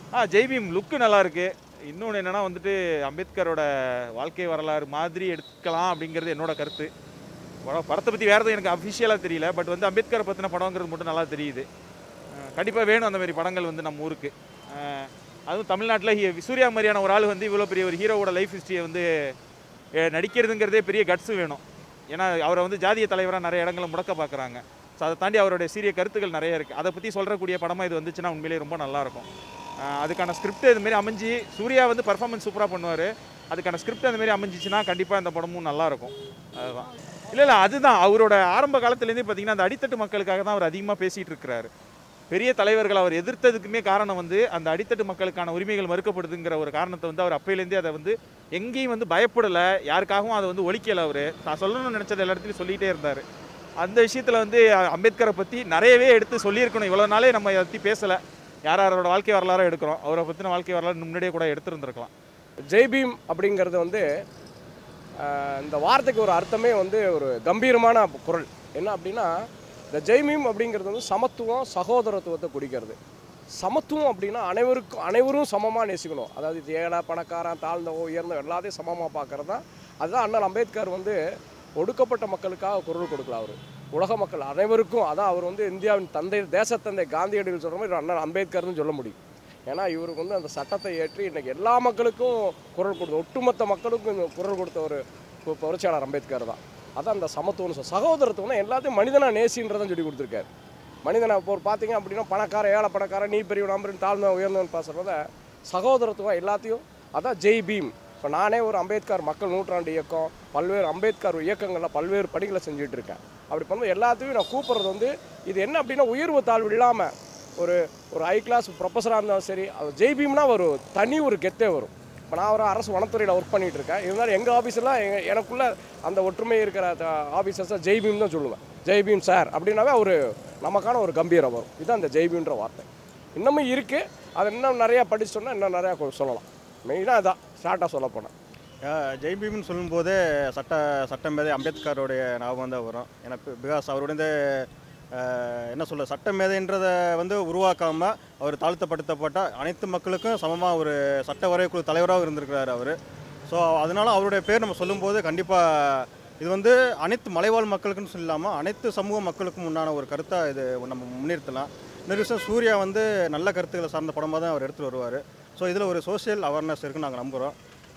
ஆ ஜெய்பீம் லுக்கு நல்லா இருக்கு இன்னொன்று என்னன்னா வந்துட்டு அம்பேத்கரோட வாழ்க்கை வரலாறு மாதிரி எடுக்கலாம் அப்படிங்கிறது என்னோட கருத்து படம் படத்தை பற்றி வேறு எதுவும் எனக்கு அஃபிஷியலாக தெரியல பட் வந்து அம்பேத்கரை பற்றின படங்கிறது மட்டும் நல்லா தெரியுது கண்டிப்பாக வேணும் அந்த மாதிரி படங்கள் வந்து நம்ம ஊருக்கு அஹ் அதுவும் தமிழ்நாட்டில் சூர்யா மாதிரியான ஒரு ஆள் வந்து இவ்வளோ பெரிய ஒரு ஹீரோவோட லைஃப் ஹிஸ்ட்ரியை வந்து அஹ் நடிக்கிறதுங்கிறதே பெரிய கட்ஸ் வேணும் ஏன்னா அவரை வந்து ஜாதிய தலைவராக நிறைய இடங்களில் முடக்க பார்க்குறாங்க ஸோ அதை தாண்டி அவருடைய சீரிய கருத்துக்கள் நிறைய இருக்குது அதை பற்றி சொல்கிறக்கூடிய படமாக இது வந்துச்சுன்னா உண்மையிலேயே ரொம்ப நல்லாயிருக்கும் அதுக்கான ஸ்கிரிப்ட் இதுமாரி அமைஞ்சு சூர்யா வந்து பர்ஃபார்மன்ஸ் சூப்பராக பண்ணுவார் அதுக்கான ஸ்கிரிப்ட் அந்த மாதிரி அமைஞ்சிச்சுன்னா கண்டிப்பாக இந்த படமும் நல்லாயிருக்கும் அதுதான் இல்லை இல்லை அதுதான் அவரோட ஆரம்ப காலத்துலேருந்தே பார்த்தீங்கன்னா அந்த அடித்தட்டு மக்களுக்காக தான் அவர் அதிகமாக பேசிகிட்டு இருக்கிறாரு பெரிய தலைவர்கள் அவர் எதிர்த்ததுக்குமே காரணம் வந்து அந்த அடித்தட்டு மக்களுக்கான உரிமைகள் மறுக்கப்படுதுங்கிற ஒரு காரணத்தை வந்து அவர் அப்பையிலேருந்தே அதை வந்து எங்கேயும் வந்து பயப்படலை யாருக்காகவும் அதை வந்து ஒழிக்கலை அவர் நான் சொல்லணும்னு நினச்சது எல்லா இடத்துலையும் சொல்லிகிட்டே இருந்தார் அந்த விஷயத்தில் வந்து அ- அம்பேத்கரை பற்றி நிறையவே எடுத்து சொல்லியிருக்கணும் இவ்வளோ நாளே நம்ம இதை பற்றி பேசலை யார் யாரோட வாழ்க்கை வரலாறு எடுக்கிறோம் அவரை பற்றின வாழ்க்கை வரலாறு முன்னாடியே கூட எடுத்திருந்திருக்கலாம் ஜெய்பீம் அப்படிங்கிறது வந்து ஆஹ், இந்த வார்த்தைக்கு ஒரு அர்த்தமே வந்து ஒரு கம்பீரமான குரல் என்ன அப்படின்னா இந்த ஜெய்பீம் அப்படிங்கிறது வந்து சமத்துவம் சகோதரத்துவத்தை குறிக்கிறது சமத்துவம் அப்படின்னா அனைவருக்கும் அனைவரும் சமமாக நேசிக்கணும் அதாவது இது ஏழை பணக்காரன் தாழ்ந்தவோ உயர்ந்த எல்லாத்தையும் சமமாக பார்க்கறது தான் அதுதான் அண்ணல் அம்பேத்கர் வந்து ஒடுக்கப்பட்ட மக்களுக்காக குரல் கொடுக்கல அவர் உலக மக்கள் அனைவருக்கும் அதான் அவர் வந்து இந்தியாவின் தந்தை தேசத்தந்தை காந்தியடிகள் சொல்கிற மாதிரி அண்ணல் அம்பேத்கர்னு சொல்ல முடியும் ஏன்னா இவருக்கு வந்து அந்த சட்டத்தை ஏற்றி இன்னைக்கு எல்லா மக்களுக்கும் குரல் கொடுத்த ஒட்டுமொத்த மக்களுக்கும் இந்த குரல் கொடுத்த ஒரு பு- புரட்சியாளர் அம்பேத்கர் தான் அதான் அந்த சமத்துவம் சொல் சகோதரத்துவம் எல்லாத்தையும் மனிதனா நேசின்றதான் சொல்லி கொடுத்துருக்காரு மனிதனை இப்போ ஒரு பார்த்தீங்க அப்படின்னா பணக்கார ஏழை பணக்காரன் நீ பெரிய நம்பரின் தாழ்ந்த உயர்ந்தவன் பேசுகிறத சகோதரத்துவம் எல்லாத்தையும் அதான் ஜெய் பீம் இப்போ நானே ஒரு அம்பேத்கர் மக்கள் நூற்றாண்டு இயக்கம் பல்வேறு அம்பேத்கர் இயக்கங்களில் பல்வேறு பணிகளை செஞ்சுட்டு இருக்கேன் அப்படி பண்ணும்போது எல்லாத்தையும் நான் கூப்பிட்றது வந்து இது என்ன அப்படின்னா உயர்வு தாழ்வு இல்லாமல் ஒரு ஒரு ஹை கிளாஸ் ப்ரொஃபஸராக இருந்தாலும் சரி அது ஜெய்பீம்னா ஒரு தனி ஒரு கெத்தே வரும் இப்போ நான் ஒரு அரசு வனத்துறையில் ஒர்க் பண்ணிட்டு இருக்கேன் இருந்தாலும் எங்கள் ஆஃபீஸெல்லாம் எனக்குள்ள அந்த ஒற்றுமை இருக்கிற ஆஃபீஸர்ஸாக ஜெய்பீம் தான் சொல்லுவேன் ஜெய்பீம் சார் அப்படின்னாவே ஒரு நமக்கான ஒரு கம்பீரம் வரும் இதுதான் அந்த ஜெய்பீம்ன்ற வார்த்தை இன்னமும் இருக்குது அது இன்னும் நிறையா படிச்சோன்னா இன்னும் நிறையா கொ- சொல்லலாம் மெயினாக அதான் ஷார்ட்டாக சொல்ல போனேன் ஜெய் பீம்னு சொல்லும்போதே சட்ட சட்டமேதை அம்பேத்கருடைய ஞாபகம் தான் வரும் எனக்கு பிகாஸ் அவருடைய அஹ், என்ன சொல்ல சட்டமேதைன்றதை வந்து உருவாக்காமல் அவர் தாழ்த்தப்படுத்தப்பட்ட அனைத்து மக்களுக்கும் சமமாக ஒரு சட்ட வரைக்குழு தலைவராக இருந்திருக்கிறார் அவர் ஸோ அதனால அவருடைய பேர் நம்ம சொல்லும்போது கண்டிப்பாக இது வந்து அனைத்து மலைவாழ் மக்களுக்குன்னு சொல்லாமல் அனைத்து சமூக மக்களுக்கும் உண்டான ஒரு கருத்தாக இது நம்ம முன்னிறுத்தலாம் இன்னொரு விஷயம் சூர்யா வந்து நல்ல கருத்துக்களை சார்ந்த படமாக தான் அவர் எடுத்துகிட்டு வருவார் ஸோ இதில் ஒரு சோஷியல் அவேர்னஸ் இருக்குன்னு நாங்கள் நம்புகிறோம்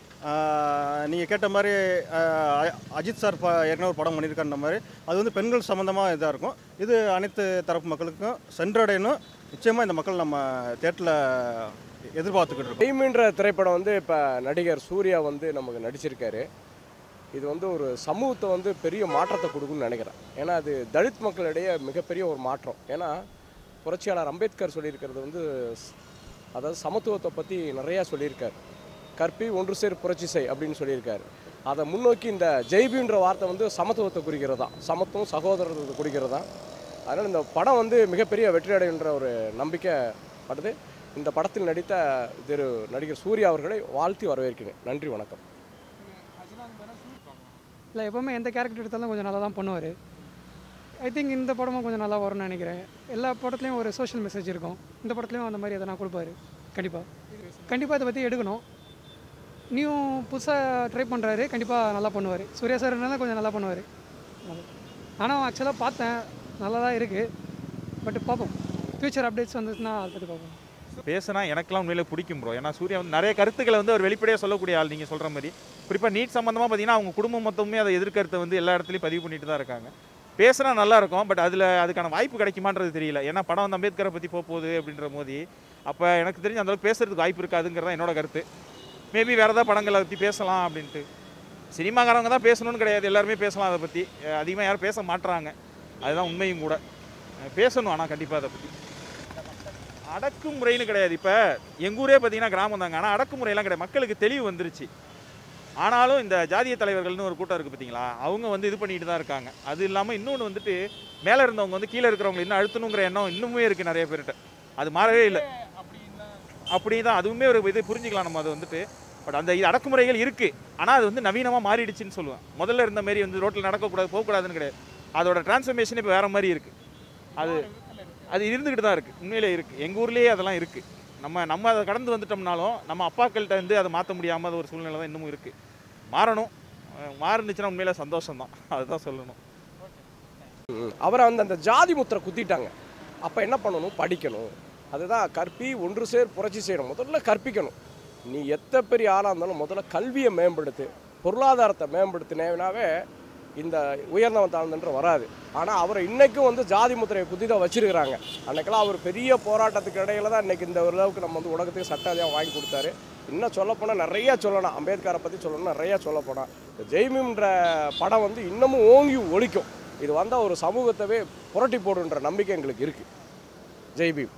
நீங்கள் கேட்ட மாதிரி ஆஹ் அ- அஜித் சார் ப ஏற்கனவே ஒரு படம் பண்ணியிருக்காருன்ற மாதிரி அது வந்து பெண்கள் சம்மந்தமாக இதாக இருக்கும் இது அனைத்து தரப்பு மக்களுக்கும் சென்றடையணும் நிச்சயமாக இந்த மக்கள் நம்ம தேட்டரில் எதிர்பார்த்துக்கிட்டு இருக்கோம் டீம்ன்ற திரைப்படம் வந்து இப்போ நடிகர் சூர்யா வந்து நமக்கு நடிச்சிருக்காரு இது வந்து ஒரு சமூகத்தை வந்து பெரிய மாற்றத்தை கொடுக்கும்னு நினைக்கிறேன் ஏன்னா அது தலித் மக்களிடையே மிகப்பெரிய ஒரு மாற்றம் ஏன்னா புரட்சியாளர் அம்பேத்கர் சொல்லியிருக்கிறது வந்து ஸ்- அதாவது சமத்துவத்தை பற்றி நிறையா சொல்லியிருக்காரு கற்பி ஒன்று சேர் புரட்சி செய் அப்படின்னு சொல்லியிருக்காரு அதை முன்னோக்கி இந்த ஜெய்பீன்ற வார்த்தை வந்து சமத்துவத்தை குறிக்கிறது தான் சமத்துவம் சகோதரத்தை குறிக்கிறது தான் அதனால் இந்த படம் வந்து மிகப்பெரிய வெற்றி அடையுன்ற ஒரு நம்பிக்கை படுது இந்த படத்தில் நடித்த திரு நடிகர் சூர்யா அவர்களை வாழ்த்தி வரவேற்கிறேன் நன்றி வணக்கம் இல்லை எப்போவுமே எந்த கேரக்டர் எடுத்தாலும் கொஞ்சம் நல்லா தான் பண்ணுவார் ஐ திங்க் இந்த படமும் கொஞ்சம் நல்லா வரும்னு நினைக்கிறேன் எல்லா படத்துலையும் ஒரு சோஷியல் மெசேஜ் இருக்கும் இந்த படத்துலையும் அந்த மாதிரி எதனா கொடுப்பாரு கண்டிப்பாக கண்டிப்பாக இதை பற்றி எடுக்கணும் நியூ புதுசாக ட்ரை பண்ணுறாரு கண்டிப்பாக நல்லா பண்ணுவார் சூர்யா சார்னால கொஞ்சம் நல்லா பண்ணுவார் ஆனால் ஆக்சுவலாக பார்த்தேன் நல்லா தான் இருக்குது பட் பார்ப்போம் ஃப்யூச்சர் அப்டேட்ஸ் வந்துச்சுன்னா அதை பற்றி பார்ப்போம் பேசுனா எனக்கெல்லாம் உண்மையிலே பிடிக்கும் ப்ரோ ஏன்னா சூர்யா வந்து நிறைய கருத்துக்களை வந்து அவர் வெளிப்படையாக சொல்லக்கூடிய ஆள் நீங்கள் சொல்கிற மாதிரி குறிப்பாக நீட் சம்மந்தமாக பார்த்தீங்கன்னா அவங்க குடும்பம் மொத்தமே அதை எதிர்க்கருத்தை வந்து எல்லா இடத்துலையும் பதிவு பண்ணிட்டு தான் இருக்காங்க பேசுனா நல்லா இருக்கும் பட் அதில் அதுக்கான வாய்ப்பு கிடைக்குமான்றது தெரியல ஏன்னா படம் வந்து அம்பேத்கரை பற்றி போக போகுது அப்படின்ற போது அப்போ எனக்கு தெரிஞ்சு அந்த அளவுக்கு பேசுறதுக்கு வாய்ப்பு இருக்காதுங்கிறது என்னோட கருத்து மேபி வேறு ஏதாவது படங்களை பற்றி பேசலாம் அப்படின்ட்டு சினிமாக்காரங்க தான் பேசணும்னு கிடையாது எல்லாருமே பேசலாம் அதை பற்றி அதிகமாக யாரும் பேச மாட்றாங்க அதுதான் உண்மையும் கூட அஹ் பேசணும் ஆனால் கண்டிப்பாக அதை பற்றி அடக்குமுறைன்னு கிடையாது இப்போ எங்கள் ஊரே பார்த்தீங்கன்னா கிராமம் தாங்க ஆனால் அடக்குமுறையெல்லாம் கிடையாது மக்களுக்கு தெளிவு வந்துருச்சு ஆனாலும் இந்த ஜாதிய தலைவர்கள்னு ஒரு கூட்டம் இருக்குது பார்த்தீங்களா அவங்க வந்து இது பண்ணிட்டு தான் இருக்காங்க அது இல்லாமல் இன்னொன்று வந்துட்டு மேலே இருந்தவங்க வந்து கீழே இருக்கிறவங்க இன்னும் அழுத்தணுங்கிற எண்ணம் இன்னுமே இருக்குது நிறைய பேர்கிட்ட அது மாறவே இல்லை அப்படி தான் அதுவுமே ஒரு இது புரிஞ்சுக்கலாம் நம்ம அது வந்துட்டு பட் அந்த இது அடக்குமுறைகள் இருக்குது ஆனால் அது வந்து நவீனமாக மாறிடுச்சுன்னு சொல்லுவேன் முதல்ல இருந்த மாதிரி வந்து ரோட்டில் நடக்கக்கூடாது போகக்கூடாதுன்னு கிடையாது அதோட டிரான்ஸ்ஃபர்மேஷன் இப்போ வேறு மாதிரி இருக்குது அது அது இருந்துக்கிட்டு தான் இருக்குது உண்மையிலே இருக்குது எங்கள் ஊர்லேயே அதெல்லாம் இருக்குது நம்ம நம்ம அதை கடந்து வந்துட்டோம்னாலும் நம்ம அப்பாக்கள்கிட்ட வந்து அதை மாற்ற முடியாமல் ஒரு சூழ்நிலை தான் இன்னமும் இருக்குது மாறணும் அஹ் மாறுனுச்சுன்னா உண்மையில சந்தோஷம் தான் அதுதான் சொல்லணும் அவரை வந்து அந்த ஜாதி முத்திரை குத்திட்டாங்க அப்போ என்ன பண்ணணும் படிக்கணும் அதுதான் கற்பி ஒன்று சேர் புரட்சி செய்யணும் முதல்ல கற்பிக்கணும் நீ எத்த பெரிய ஆளாக இருந்தாலும் முதல்ல கல்வியை மேம்படுத்து பொருளாதாரத்தை மேம்படுத்தினேனாவே இந்த உயர்ந்தவன் தாழ்ந்தன்ற வராது ஆனால் அவரை இன்னைக்கும் வந்து ஜாதி முத்திரையை குத்தி தான் வச்சிருக்கிறாங்க அன்னைக்கெல்லாம் அவர் பெரிய போராட்டத்துக்கு இடையில தான் இன்னைக்கு இந்த அளவுக்கு நம்ம வந்து உலகத்துக்கு சட்ட அதிகாரம் வாங்கி கொடுத்தாரு இன்னும் சொல்லப்போனால் நிறைய சொல்லலாம் அம்பேத்கரை பற்றி சொல்லணும் நிறைய சொல்லப்போனால் இந்த ஜெய்மின்ற படம் வந்து இன்னமும் ஓங்கி ஒழிக்கும் இது வந்தால் ஒரு சமூகத்தவே புரட்டி போடுன்ற நம்பிக்கை எங்களுக்கு இருக்குது ஜெய்பீம்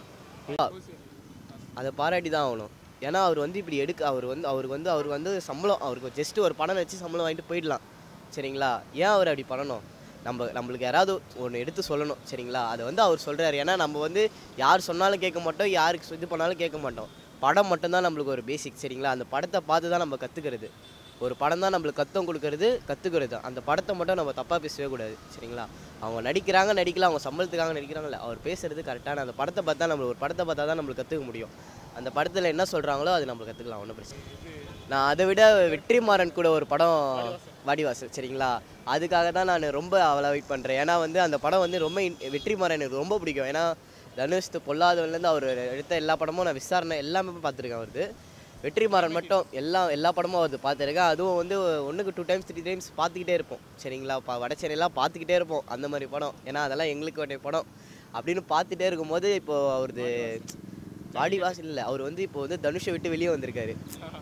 அதை பாராட்டி தான் ஆகணும் ஏன்னா அவர் வந்து இப்படி எடுக்க அவர் வந்து அவருக்கு வந்து அவர் வந்து சம்பளம் அவருக்கு ஜஸ்ட் ஒரு பணம் வச்சு சம்பளம் வாங்கிட்டு போயிடலாம் சரிங்களா ஏன் அவர் அப்படி பண்ணணும் நம்ம நம்மளுக்கு யாராவது ஒன்று எடுத்து சொல்லணும் சரிங்களா அதை வந்து அவர் சொல்கிறாரு ஏன்னா நம்ம வந்து யார் சொன்னாலும் கேட்க மாட்டோம் யாருக்கு இது பண்ணாலும் கேட்க மாட்டோம் படம் மட்டும்தான் நம்மளுக்கு ஒரு பேசிக் சரிங்களா அந்த படத்தை பார்த்து தான் நம்ம கற்றுக்கிறது ஒரு படம் தான் நம்மளுக்கு கத்தம் கொடுக்கறது கற்றுக்கிறது அந்த படத்தை மட்டும் நம்ம தப்பாக பேசவே கூடாது சரிங்களா அவங்க நடிக்கிறாங்க நடிக்கல அவங்க சம்பளத்துக்காக நடிக்கிறாங்கல்ல அவர் பேசுறது கரெக்டான அந்த படத்தை பார்த்தா நம்ம ஒரு படத்தை பார்த்தா தான் நம்மளுக்கு கற்றுக்க முடியும் அந்த படத்தில் என்ன சொல்கிறாங்களோ அது நம்ம கற்றுக்கலாம் ஒன்றும் பிரச்சனை இல்லை. நான் அதை விட வெற்றிமாறன் கூட ஒரு படம் வாடிவாசல் சரிங்களா அதுக்காக தான் நான் ரொம்ப அவளை வெயிட் பண்ணுறேன் ஏன்னா வந்து அந்த படம் வந்து ரொம்ப இன்- வெற்றிமாறன் எனக்கு ரொம்ப பிடிக்கும் ஏன்னா தனுஷ் பொல்லாதவன்லேருந்து அவர் எடுத்த எல்லா படமும் நான் விசாரணை எல்லாமே பார்த்துருக்கேன் அவருது வெற்றிமாறன் மட்டும் எல்லா எல்லா படமும் அவரது பார்த்துருக்கேன் அதுவும் வந்து ஒன்றுக்கு டூ டைம்ஸ் த்ரீ டைம்ஸ் பார்த்துக்கிட்டே இருப்போம் சரிங்களா பா வட சென்னையெல்லாம் பார்த்துக்கிட்டே இருப்போம் அந்த மாதிரி படம் ஏன்னா அதெல்லாம் எங்களுக்கு வேண்டிய படம் அப்படின்னு பார்த்துட்டே இருக்கும்போது இப்போது அவரது வாடிவாசல் இல்லை அவர் வந்து இப்போ வந்து தனுஷை விட்டு வெளியே வந்திருக்காரு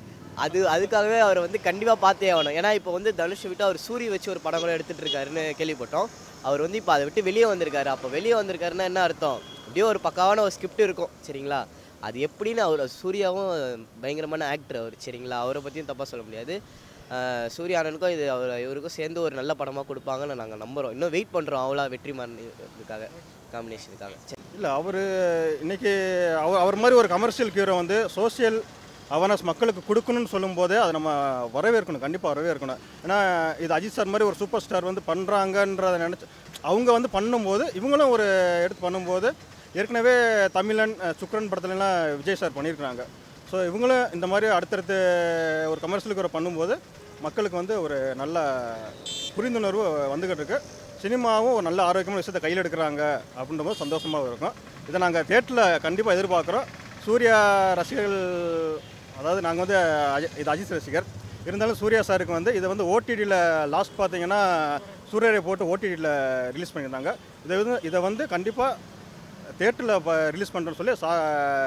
அது அதுக்காகவே அவர் வந்து கண்டிப்பாக பார்த்தே ஆகணும் ஏன்னா இப்போ வந்து தனுஷை விட்டு அவர் சூரிய வச்சு ஒரு படம் கூட எடுத்துகிட்டு இருக்காருன்னு கேள்விப்பட்டோம் அவர் வந்து இப்போ அதை விட்டு வெளியே வந்திருக்காரு அப்போ வெளியே வந்திருக்காருன்னா என்ன அர்த்தம் அப்படியே ஒரு பக்காவான ஒரு ஸ்கிரிப்ட் இருக்கும் சரிங்களா அது எப்படின்னு அவர் சூர்யாவும் பயங்கரமான ஆக்டர் அவர் சரிங்களா அவரை பற்றியும் தப்பாக சொல்ல முடியாது ஆஹ் சூர்யா அண்ணனுக்கும் இது அவர் இவருக்கும் சேர்ந்து ஒரு நல்ல படமாக கொடுப்பாங்கன்னு நாங்கள் நம்புகிறோம் இன்னும் வெயிட் பண்ணுறோம் அவ்வளோ வெற்றிமாறன் இதுக்காக காம்பினேஷனுக்காக சரி இல்லை அவர் இன்னைக்கு அவர் அவர் மாதிரி ஒரு கமர்ஷியல் ஹீரோ வந்து சோஷியல் அவேர்னஸ் மக்களுக்கு கொடுக்கணும்னு சொல்லும்போதே அதை நம்ம வரவேற்கணும் கண்டிப்பாக வரவேற்கணும் ஏன்னா இது அஜித் சார் மாதிரி ஒரு சூப்பர் ஸ்டார் வந்து பண்ணுறாங்கன்றதை நினச்சி அவங்க வந்து பண்ணும்போது இவங்களும் ஒரு எடுத்து பண்ணும்போது ஏற்கனவே தமிழன் அஹ், சுக்ரன் படத்துலலாம் விஜய் சார் பண்ணியிருக்கிறாங்க ஸோ இவங்களும் இந்த மாதிரி அடுத்தடுத்து ஒரு கமர்ஷியல் ஹீரோ பண்ணும்போது மக்களுக்கு வந்து ஒரு நல்ல புரிந்துணர்வு வந்துக்கிட்டு இருக்கு சினிமாவும் ஒரு நல்ல ஆரோக்கியமான விஷயத்தை கையில் எடுக்கிறாங்க அப்படின்ற போது சந்தோஷமாக இருக்கும் இதை நாங்கள் தேட்டரில் கண்டிப்பாக எதிர்பார்க்குறோம் சூர்யா ரசிகர்கள் அதாவது நாங்கள் வந்து அஜி- இது அஜித் ரசிகர் இருந்தாலும் சூர்யா சாருக்கு வந்து இதை வந்து ஓடிடியில் லாஸ்ட் பார்த்தீங்கன்னா சூரியரை போட்டு ஓடிடியில் ரிலீஸ் பண்ணியிருந்தாங்க இதை வந்து இதை வந்து கண்டிப்பாக தேட்டரில் இப்போ ரிலீஸ் பண்ணுறோன்னு சொல்லி சா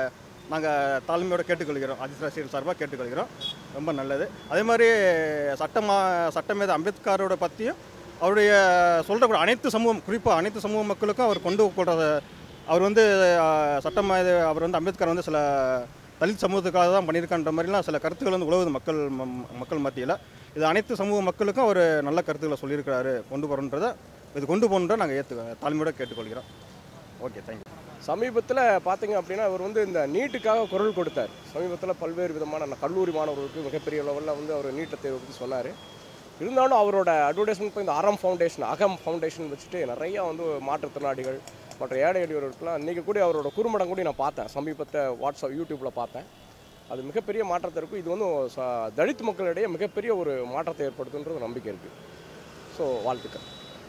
நாங்கள் தாழ்மையோட கேட்டுக்கொள்கிறோம் அஜித் ரசிகர் சார்பாக கேட்டுக்கொள்கிறோம் ரொம்ப நல்லது அதே மாதிரி சட்டமா சட்டமேத அம்பேத்கரோட பற்றியும் அவருடைய சொல்கிற அனைத்து சமூகம் குறிப்பாக அனைத்து சமூக மக்களுக்கும் அவர் கொண்டு போடுற அவர் வந்து அஹ், சட்டமா இது- அவர் வந்து அம்பேத்கர் வந்து சில தலித் சமூகத்துக்காக தான் பண்ணியிருக்கான்ற மாதிரிலாம் சில கருத்துக்கள் வந்து உழவுது மக்கள் ம- மக்கள் மத்தியில் இது அனைத்து சமூக மக்களுக்கும் அவர் நல்ல கருத்துக்களை சொல்லியிருக்கிறாரு கொண்டு போகிறோன்றதை இது கொண்டு போகணுன்ற நாங்கள் ஏற்று தாழ்மையோட கேட்டுக்கொள்கிறோம் ஓகே தேங்க்யூ சமீபத்தில் பார்த்தீங்க அப்படின்னா அவர் வந்து இந்த நீட்டுக்காக குரல் கொடுத்தார் சமீபத்தில் பல்வேறு விதமான ந- கல்லூரி மாணவர்களுக்கு மிகப்பெரிய லெவலில் வந்து அவர் நீட்டை தேர்வு பற்றி சொன்னார் இருந்தாலும் அவரோட அட்வர்டைஸ்மெண்ட் இப்போ இந்த அறம் ஃபவுண்டேஷன் அகம் ஃபவுண்டேஷன் வச்சுட்டு நிறையா வந்து மாற்றுத்திறனாளிகள் மற்ற ஏழை எளியவர்களுக்கெல்லாம் இன்றைக்கி கூட அவரோட குறும்படம் கூட நான் பார்த்தேன் சமீபத்தை வாட்ஸ்அப் யூடியூப்பில் பார்த்தேன் அது மிகப்பெரிய மாற்றத்தை இருக்கும் இது வந்து ச- தலித் மக்களிடையே மிகப்பெரிய ஒரு மாற்றத்தை ஏற்படுத்துன்றது நம்பிக்கை இருக்குது ஸோ வாழ்த்துக்கள்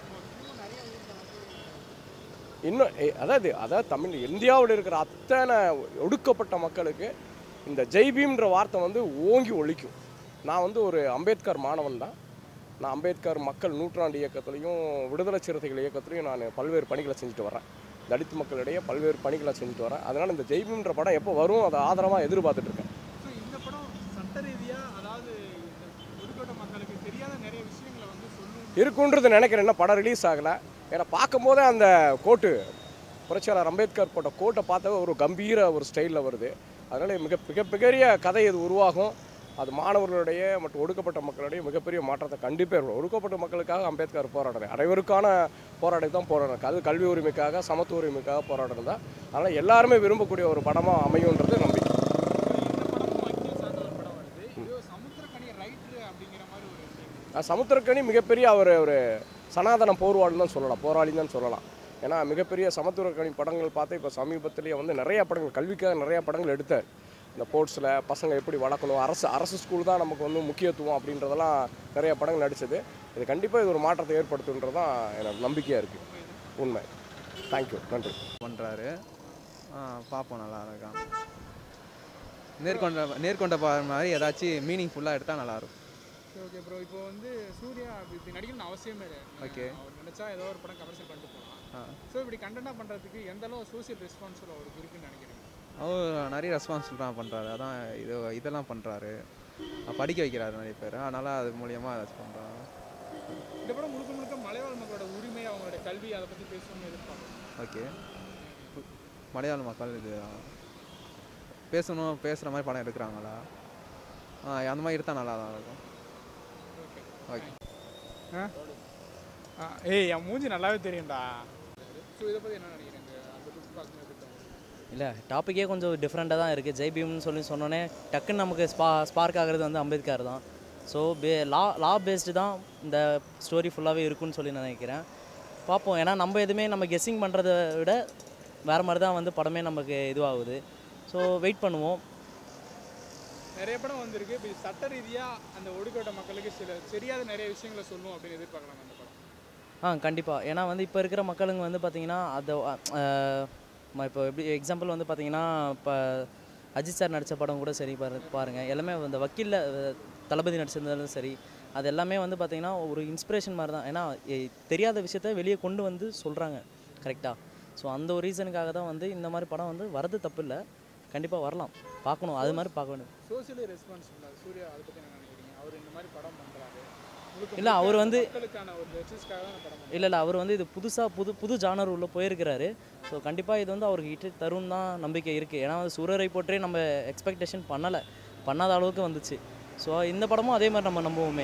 இன்னும் ஏ- அதாவது அதாவது தமிழ் இந்தியாவில் இருக்கிற அத்தனை ஒடுக்கப்பட்ட மக்களுக்கு இந்த ஜெய்பீம்ன்ற வார்த்தை வந்து ஓங்கி ஒழிக்கும் நான் வந்து ஒரு அம்பேத்கர் மாணவன் தான் நான் அம்பேத்கர் மக்கள் நூற்றாண்டு இயக்கத்துலையும் விடுதலை சிறுத்தைகள் இயக்கத்துலையும் நான் பல்வேறு பணிகளை செஞ்சுட்டு வரேன் தலித் மக்களிடையே பல்வேறு பணிகளை செஞ்சுட்டு வரேன் அதனால் இந்த ஜெய்பீம்ன்ற படம் எப்போ வரும் அதை ஆதரவாக எதிர்பார்த்துட்டு இருக்கேன் ஸோ இந்த படம் சட்ட ரீதியாக அதாவது இந்த ஒதுக்கப்பட்ட மக்களுக்கு தெரியாத நிறைய விஷயங்களை வந்து சொல்லும் இருக்குன்றது நினைக்கிறேன் இன்னும் படம் ரிலீஸ் ஆகலை ஏன்னா பார்க்கும்போதே அந்த கோட்டு புரட்சியாளர் அம்பேத்கர் போட்ட கோட்டை பார்த்தா ஒரு கம்பீர ஒரு ஸ்டைலில் வருது அதனால் மிக மிகப்பெரிய கதை இது உருவாகும் அது மாணவர்களுடைய மற்றும் ஒடுக்கப்பட்ட மக்களுடைய மிகப்பெரிய மாற்றத்தை கண்டிப்பாக இருக்கும் ஒடுக்கப்பட்ட மக்களுக்காக அம்பேத்கர் போராடுறாரு அனைவருக்கான போராட்டம் தான் போராடுறாங்க அது கல்வி உரிமைக்காக சமத்துவ உரிமைக்காக போராடுறது தான் அதனால் எல்லாருமே விரும்பக்கூடிய ஒரு படமாக அமையுன்றது நம்பிக்கை இந்த படமும் வக்கீல் சார்ந்த ஒரு படம் வருது இது சமுத்திரக்கனி ரைட்ரு அப்படிங்கிற மாதிரி ஒரு விஷயம் அஹ் சமுத்திரக்கனி மிகப்பெரிய அவர் ஒரு சனாதன போர்வாளின்னு தான் சொல்லலாம் போராளின்னு தான் சொல்லலாம் ஏன்னா மிகப்பெரிய சமத்துவக்கணி படங்கள் பார்த்து இப்போ சமீபத்திலேயே வந்து நிறைய படங்கள் கல்விக்காக நிறைய படங்கள் எடுத்தார் இந்த ஸ்போர்ட்ஸில் பசங்க எப்படி வளர்க்கணும் அரசு அரசு ஸ்கூல் தான் நமக்கு வந்து முக்கியத்துவம் அப்படின்றதெல்லாம் நிறைய படங்கள் நடிச்சது இது கண்டிப்பாக இது ஒரு மாற்றத்தை ஏற்படுத்துன்றது தான் எனக்கு நம்பிக்கையாக இருக்குது உண்மை தேங்க்யூ நன்றி பண்ணுறாரு பார்ப்போம் நல்லா இருக்கான் நேர்கொண்ட நேர்கொண்ட பார்வை மாதிரி ஏதாச்சும் மீனிங்ஃபுல்லாக எடுத்தால் நல்லாயிருக்கும் ஓகே ப்ரோ இப்போ வந்து சூர்யா அப்படி இப்படி நடிக்கணும்னு அவசியமே இல்லை Okay. அவர் நினைச்சா ஏதோ ஒரு படம் கமர்ஷியல் பண்ணிட்டு போகலாம் ஆ ஸோ இப்படி கண்டென்ட்டாக பண்ணுறதுக்கு எந்த அளவு சோசியல் ரெஸ்பான்சிபிள் அவருக்கு இருக்குன்னு நினைக்கிறீங்க அவர் நிறைய ரெஸ்பான்சிபிளாக பண்ணுறாரு அதான் இது இதெல்லாம் பண்ணுறாரு படிக்க வைக்கிறாரு நிறைய பேர் அதனால் அது மூலியமாக ஏதாச்சும் பண்ணுறாரு இந்த படம் முழுக்க முழுக்க மலைவாழ் மக்களோட உரிமை அவங்களோட கல்வி அதை பற்றி பேசணும்னு எதிர்பார்க்குறோம் ஓகே மலையாள மக்கள் இது பேசணும் பேசுகிற மாதிரி படம் எடுக்கிறாங்களா ஆ அந்த மாதிரி எடுத்தால் நல்லா தான் இருக்கும் ஓகே ஆ, ஏய் என் மூஞ்சி நல்லாவே தெரியும்டா ஸோ இதை பற்றி என்ன நினைக்கிறீங்க அந்த புக்ஸ் பார்க்கும்போது எப்படி தோணுது? இல்லை டாப்பிக்கே கொஞ்சம் டிஃப்ரெண்ட்டாக தான் இருக்குது ஜெய் பீம்னு சொல்லி சொன்னோன்னே டக்குன்னு நமக்கு ஸ்பா ஸ்பார்க் ஆகிறது வந்து அம்பேத்கர் தான் ஸோ பே லா லா பேஸ்டு தான் இந்த ஸ்டோரி ஃபுல்லாகவே இருக்குன்னு சொல்லி நினைக்கிறேன் பார்ப்போம் ஏன்னா நம்ம எதுவுமே நம்ம கெஸ்ஸிங் பண்ணுறத விட வேறு மாதிரி தான் வந்து படமே நமக்கு இதுவாகுது ஸோ வெயிட் பண்ணுவோம் நிறைய படம் வந்திருக்கு இப்போ சட்ட ரீதியாக அந்த ஒடுக்கப்பட்ட மக்களுக்கு சில தெரியாத நிறைய விஷயங்களை சொல்லும் அப்படின்னு எதிர்பார்க்கலாம் அந்த படம் ஆ கண்டிப்பாக ஏன்னா வந்து இப்போ இருக்கிற மக்களுங்க வந்து பார்த்திங்கன்னா அதை இப்போ எப்படி எக்ஸாம்பிள் வந்து பார்த்திங்கன்னா இப்போ அஜித் சார் நடித்த படம் கூட சரி பாரு பாருங்கள் எல்லாமே இந்த வக்கீலில் அஹ், தளபதி நடிச்சிருந்தாலும் சரி அது எல்லாமே வந்து பார்த்திங்கன்னா ஒரு இன்ஸ்பிரேஷன் மாதிரி தான் ஏன்னா எ- தெரியாத விஷயத்த வெளியே கொண்டு வந்து சொல்கிறாங்க கரெக்டாக ஸோ அந்த ஒரு ரீசனுக்காக தான் வந்து இந்த மாதிரி படம் வந்து வரது தப்பு இல்லை கண்டிப்பாக வரலாம் பார்க்கணும் அது மாதிரி பார்க்க வேண்டியது சோசியலி ரெஸ்பான்சிபிள் சூர்யா அதை பற்றி என்ன நினைக்கிறீங்க அவர் இந்த மாதிரி படம் பண்ணுறாரு இல்ல, அவர் வந்து- மக்களுக்கான ஒரு ஜஸ்டிஸ்க்காக தான் அந்த படம் பண்றாரு. இல்லை இல்லை அவர் வந்து இது புதுசாக புது புது ஜானர் உள்ள போயிருக்கிறாரு ஸோ கண்டிப்பாக இது வந்து அவருக்கு ஹிட் தரும் தான் நம்பிக்கை இருக்குது ஏன்னா வந்து சூரரை போற்றே நம்ம எக்ஸ்பெக்டேஷன் பண்ணலை பண்ணாத அளவுக்கு வந்துச்சு ஸோ இந்த படமும் அதே மாதிரி நம்ம நம்புவோமே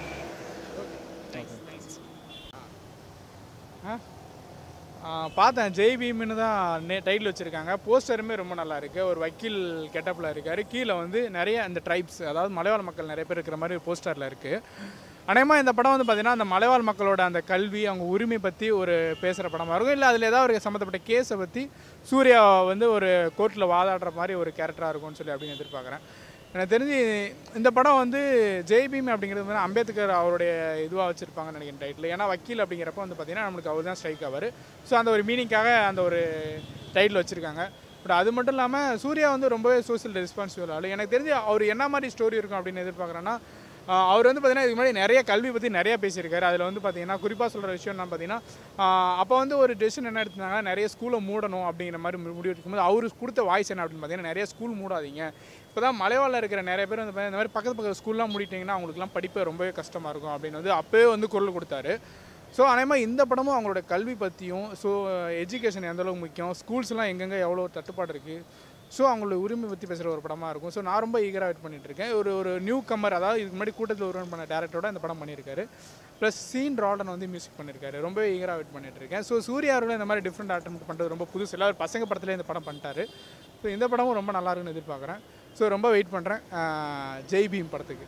ஆ, பார்த்தேன் ஜெய் பீம்னு தான் நே டைட்டில் வச்சுருக்காங்க போஸ்டருமே ரொம்ப நல்லா இருக்கு ஒரு வக்கீல் கெட்டப்பில் இருக்கார் கீழே வந்து நிறைய அந்த ட்ரைப்ஸ் அதாவது மலைவாழ் மக்கள் நிறைய பேர் இருக்கிற மாதிரி போஸ்டரில் இருக்குது அநேகமாக இந்த படம் வந்து பார்த்திங்கன்னா அந்த மலைவாழ் மக்களோட அந்த கல்வி அவங்க உரிமை பற்றி ஒரு பேசுகிற படமாக இருக்கும் இல்லை அதில் ஏதாவது ஒரு சம்மந்தப்பட்ட கேஸை பற்றி சூர்யா வந்து ஒரு கோர்ட்டில் வாதாடுற மாதிரி ஒரு கேரக்டராக இருக்கும்னு சொல்லி அப்படின்னு எதிர்பார்க்குறேன் எனக்கு தெரிஞ்சு இந்த படம் வந்து ஜெய் பீம் அப்படிங்கிறது வந்து அம்பேத்கர் அவருடைய இதுவாக வச்சுருப்பாங்கன்னு நினைக்கிறேன் டைட்டில் ஏன்னா வக்கீல் அப்படிங்கிறப்ப வந்து பார்த்தீங்கன்னா நம்மளுக்கு அவர் தான் ஸ்ட்ரைக் ஆவார் ஸோ அந்த ஒரு மீனிங்காக அந்த ஒரு டைட்டில் வச்சுருக்காங்க பட் அது மட்டும் இல்லாமல் சூர்யா வந்து ரொம்பவே சோஷியல் ரெஸ்பான்சிபிள் ஆளு எனக்கு தெரிஞ்சு அவர் என்ன மாதிரி ஸ்டோரி இருக்கும் அப்படின்னு எதிர்பார்க்குறேன்னா ஆஹ் அவர் வந்து பார்த்தீங்கன்னா இதுக்கு முன்னாடி நிறைய கல்வி பற்றி நிறைய பேசியிருக்காரு அதில் வந்து பார்த்தீங்கன்னா குறிப்பாக சொல்கிற விஷயம் என்ன பார்த்தீங்கன்னா அப்போ வந்து ஒரு டெசிஷன் என்ன எடுத்தாங்க நிறைய ஸ்கூலை மூடணும் அப்படிங்கிற மாதிரி மு- முடிவு எடுக்கும்போது அவர் கொடுத்த வாய்ஸ் என்ன அப்படின்னு பார்த்தீங்கன்னா நிறைய ஸ்கூல் மூடாதீங்க இப்போ தான் மலைவாழில் இருக்கிற நிறைய பேர் வந்து பார்த்தீங்கன்னா இந்த மாதிரி பக்கத்து பக்கத்து ஸ்கூல்லாம் மூடிட்டிங்கன்னா அவங்களுக்குலாம் படிப்பு ரொம்பவே கஷ்டமாக இருக்கும் அப்படின்னு வந்து அப்போவே வந்து குரல் கொடுத்தாரு ஸோ அதேமாதிரி இந்த படமும் அவங்களோட கல்வி பற்றியும் ஸோ எஜுகேஷன் எந்த அளவுக்கு முக்கியம் ஸ்கூல்ஸ்லாம் எங்கெங்கே எவ்வளோ தட்டுப்பாடு இருக்குது ஸோ அவங்களோட உரிமை பற்றி பேசுகிற ஒரு படமாக இருக்கும் ஸோ நான் ரொம்ப ஈகராக வெயிட் பண்ணிட்டு இருக்கேன் ஒரு ஒரு நியூ கம்மர் அதாவது இதுக்கு முன்னாடி கூட்டத்தில் ஒருவன் பண்ண டேரக்டரோட இந்த படம் பண்ணியிருக்காரு ப்ளஸ் சீன் ரால்டன் வந்து மியூசிக் பண்ணியிருக்காரு ரொம்ப ஈகராக வெயிட் பண்ணிட்டு இருக்கேன் ஸோ சூர்யா அவர்கள் இந்த மாதிரி டிஃப்ரெண்ட் அட்டம் பண்ணுறது ரொம்ப புதுசு இல்லை அவர் பசங்க படத்துல இந்த படம் பண்ணிட்டாரு ஸோ இந்த படமும் ரொம்ப நல்லா இருக்குன்னு எதிர்பார்க்குறேன் ஸோ ரொம்ப வெயிட் பண்ணுறேன் ஜெய் பீம் படத்துக்கு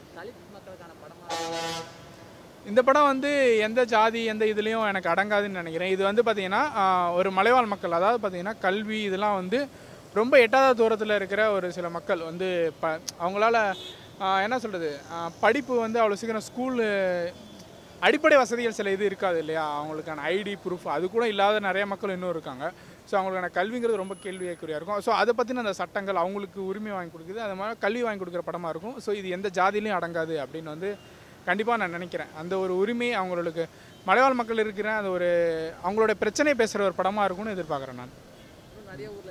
இந்த படம் வந்து எந்த ஜாதி எந்த இதுலேயும் எனக்கு அடங்காதுன்னு நினைக்கிறேன் இது வந்து பார்த்திங்கன்னா ஆஹ், ஒரு மலைவாழ் மக்கள் அதாவது பார்த்திங்கன்னா கல்வி இதெல்லாம் வந்து ரொம்ப எட்டாத தூரத்தில் இருக்கிற ஒரு சில மக்கள் வந்து ப அவங்களால ஆஹ், என்ன சொல்கிறது படிப்பு வந்து அவ்வளோ சீக்கிரம் ஸ்கூலு அடிப்படை வசதிகள் சில இது இருக்காது இல்லையா அவங்களுக்கான ஐடி ப்ரூஃப் அது கூட இல்லாத நிறைய மக்கள் இன்னும் இருக்காங்க ஸோ அவங்களுக்கான கல்விங்கிறது ரொம்ப கேள்விக்குறியாக இருக்கும் ஸோ அதை பற்றின அந்த சட்டங்கள் அவங்களுக்கு உரிமை வாங்கி கொடுக்குது அது மாதிரி கல்வி வாங்கி கொடுக்குற படமாக இருக்கும் ஸோ இது எந்த ஜாதியிலையும் அடங்காது அப்படின்னு வந்து கண்டிப்பாக நான் நினைக்கிறேன் அந்த ஒரு உரிமை அவங்களுக்கு மலைவாழ் மக்கள் இருக்கிற அந்த ஒரு அவங்களோட பிரச்சனை பேசுகிற ஒரு படமாக இருக்கும்னு எதிர்பார்க்குறேன் நான்